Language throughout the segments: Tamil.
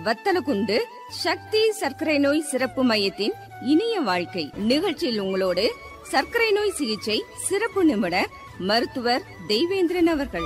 வத்தலகுண்டு சக்தி சர்க்கரை நோய் சிறப்பு மையத்தின் இனிய வாழ்க்கை நிகழ்ச்சியில் உங்களோடு சர்க்கரை நோய் சிகிச்சை சிறப்பு நிபுணர் மருத்துவர் தெய்வேந்திரன் அவர்கள்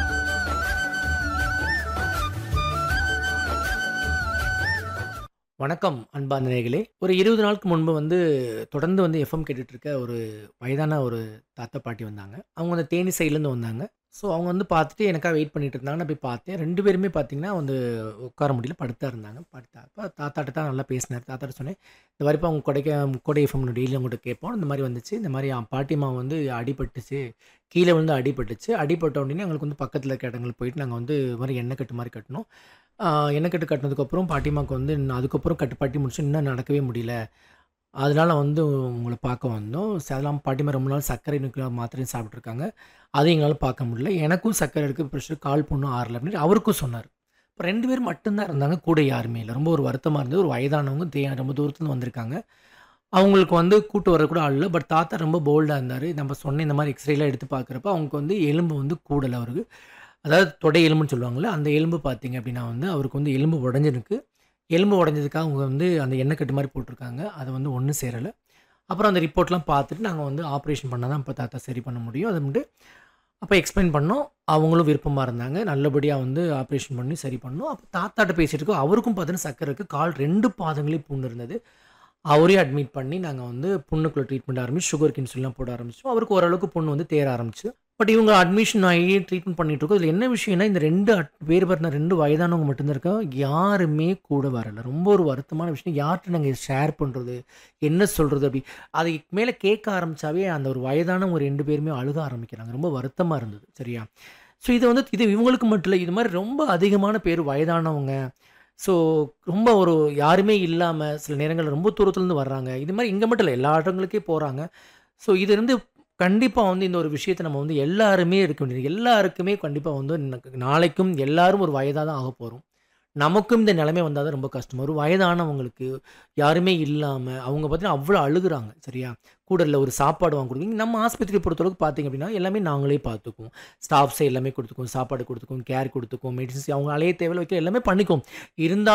வணக்கம் அன்பார்ந்த நேயர்களே ஒரு இருபது நாளுக்கு முன்பு வந்து தொடர்ந்து வந்து எஃப்எம் கேட்டுட்டு இருக்க ஒரு வயதான ஒரு தாத்தா பாட்டி வந்தாங்க அவங்க வந்து தேனி சைட்லேருந்து வந்தாங்க ஸோ அவங்க வந்து பார்த்துட்டு எனக்காக வெயிட் பண்ணிட்டு இருந்தாங்க நான் போய் பார்த்தேன் ரெண்டு பேருமே பார்த்தீங்கன்னா வந்து உட்கார முடியல படுத்தா இருந்தாங்க படுத்தா அப்போ தாத்தாட்ட தான் நல்லா பேசினார் தாத்தாட்ட சொன்னேன் இந்த மாதிரிப்பா அவங்க கொடைக்க கொடை எஃப்எம் டெய்லி அவங்கள்ட்ட கேட்போம் இந்த மாதிரி வந்துச்சு இந்த மாதிரி அவன் பாட்டிமா வந்து அடிபட்டுச்சு கீழே விழுந்து அடிபட்டுச்சு அடிபட்ட உடனே எங்களுக்கு வந்து பக்கத்தில் இருக்க இடங்களுக்கு போயிட்டு நாங்கள் வந்து இது மாதிரி எண்ணெய் கட்டு மாதிரி கட்டினோம் ஆஹ் எண்ணெய் கட்டு கட்டினதுக்கப்புறம் பாட்டிமாவுக்கு வந்து இன்னும் அதுக்கப்புறம் கட்டு பாட்டி முடிச்சு இன்னும் நடக்கவே முடியல அதனால வந்து உங்களை பார்க்க வந்தோம் ச- அதெல்லாம் பாட்டிமா ரொம்ப நாள் சர்க்கரை நோக்கில் மாத்திரையும் சாப்பிட்ருக்காங்க அதை எங்களால் பார்க்க முடியல எனக்கும் சர்க்கரை இருக்குது ப்ரெஷர் கால் புண்ணும் ஆறல அப்படின்னு அவருக்கும் சொன்னார் இப்போ ரெண்டு பேர் மட்டும்தான் இருந்தாங்க கூட யாருமே இல்லை ரொம்ப ஒரு வருத்தமாக இருந்தது ஒரு வயதானவங்க தே ரொம்ப தூரத்துலேருந்து வந்திருக்காங்க அவங்களுக்கு வந்து கூட்டு வர கூட ஆள் இல்லை பட் தாத்தா ரொம்ப போல்டாக இருந்தார் நம்ம சொன்ன இந்த மாதிரி எக்ஸ்ரேலாம் எடுத்து பார்க்குறப்ப அவங்களுக்கு வந்து எலும்பு வந்து கூடலை அவருக்கு அதாவது தொடை எலும்புன்னு சொல்லுவாங்கள்ல அந்த எலும்பு பார்த்தீங்க அப்படின்னா வந்து அவருக்கு வந்து எலும்பு உடஞ்சிருக்கு எலும்பு உடஞ்சதுக்காக அவங்க வந்து அந்த எண்ணெய் கட்டு மாதிரி போட்டிருக்காங்க அதை வந்து ஒன்றும் சேரலை அப்புறம் அந்த ரிப்போர்ட்லாம் பார்த்துட்டு நாங்கள் வந்து ஆப்ரேஷன் பண்ணால் தான் இப்போ தாத்தா சரி பண்ண முடியும் அது வந்து அப்போ எக்ஸ்பிளைன் பண்ணோம் அவங்களும் விருப்பமாக இருந்தாங்க நல்லபடியாக வந்து ஆப்ரேஷன் பண்ணி சரி பண்ணோம் அப்போ தாத்தாட்ட பேசிட்டு இருக்கோம் அவருக்கும் பார்த்தீங்கன்னா சக்கரை இருக்குது கால் ரெண்டு பாதங்களையும் புண்ணு இருந்தது அவரையும் அட்மிட் பண்ணி நாங்கள் வந்து புண்ணுக்குள்ள ட்ரீட்மெண்ட் ஆரம்பிச்சு சுகர் கின்சுலாம் போட ஆரம்பிச்சோம் அவருக்கு ஓரளவுக்கு புண்ணு வந்து தேர ஆரம்பிச்சு பட் இவங்க அட்மிஷன் ஆகி ட்ரீட்மெண்ட் பண்ணிட்டு இருக்கோம் இதில் என்ன விஷயம்னா இந்த ரெண்டு அட்- பேர் பார்த்தின ரெண்டு வயதானவங்க மட்டும்தான் இருக்காங்க யாருமே கூட வரல ரொம்ப ஒரு வருத்தமான விஷயம் யார்கிட்ட நாங்கள் ஷேர் பண்ணுறது என்ன சொல்கிறது அப்படி அதை மேலே கேட்க ஆரம்பிச்சாவே அந்த ஒரு வயதானவங்க ரெண்டு பேருமே அழுக ஆரம்பிக்கிறாங்க ரொம்ப வருத்தமாக இருந்தது சரியா ஸோ இது வந்து இது இவங்களுக்கு மட்டும் இல்லை இது மாதிரி ரொம்ப அதிகமான பேர் வயதானவங்க ஸோ ரொம்ப ஒரு யாருமே இல்லாமல் சில நேரங்களில் ரொம்ப தூரத்துலேருந்து வர்றாங்க இது மாதிரி இங்கே மட்டும் இல்லை எல்லா இடங்களுக்கே போகிறாங்க ஸோ இது வந்து கண்டிப்பாக வந்து இந்த ஒரு விஷயத்தை நம்ம வந்து எல்லாருமே இருக்க வேண்டியது எல்லாருக்குமே கண்டிப்பாக வந்து ந- நாளைக்கும் எல்லாரும் ஒரு வயதாக தான் ஆக போகிறோம் நமக்கும் இந்த நிலைமை வந்தால் தான் ரொம்ப கஷ்டம் ஒரு வயதானவங்களுக்கு யாருமே இல்லாமல் அவங்க பார்த்தீங்கன்னா அவ்வளோ அழுகுறாங்க சரியா கூடல ஒரு சாப்பாடு வாங்க கொடுக்குறீங்க நம்ம ஆஸ்பத்திரி பொறுத்தளவுக்கு பார்த்தீங்க அப்படின்னா எல்லாமே நாங்களே பார்த்துக்குவோம் ஸ்டாஃப்ஸை எல்லாமே கொடுத்துக்குவோம் சாப்பாடு கொடுத்துக்குவோம் கேர் கொடுத்துக்குவோம் மெடிசின்ஸ் அவங்க அலைய தேவையில்ல வைக்க எல்லாமே பண்ணிக்குவோம் இருந்தாலும்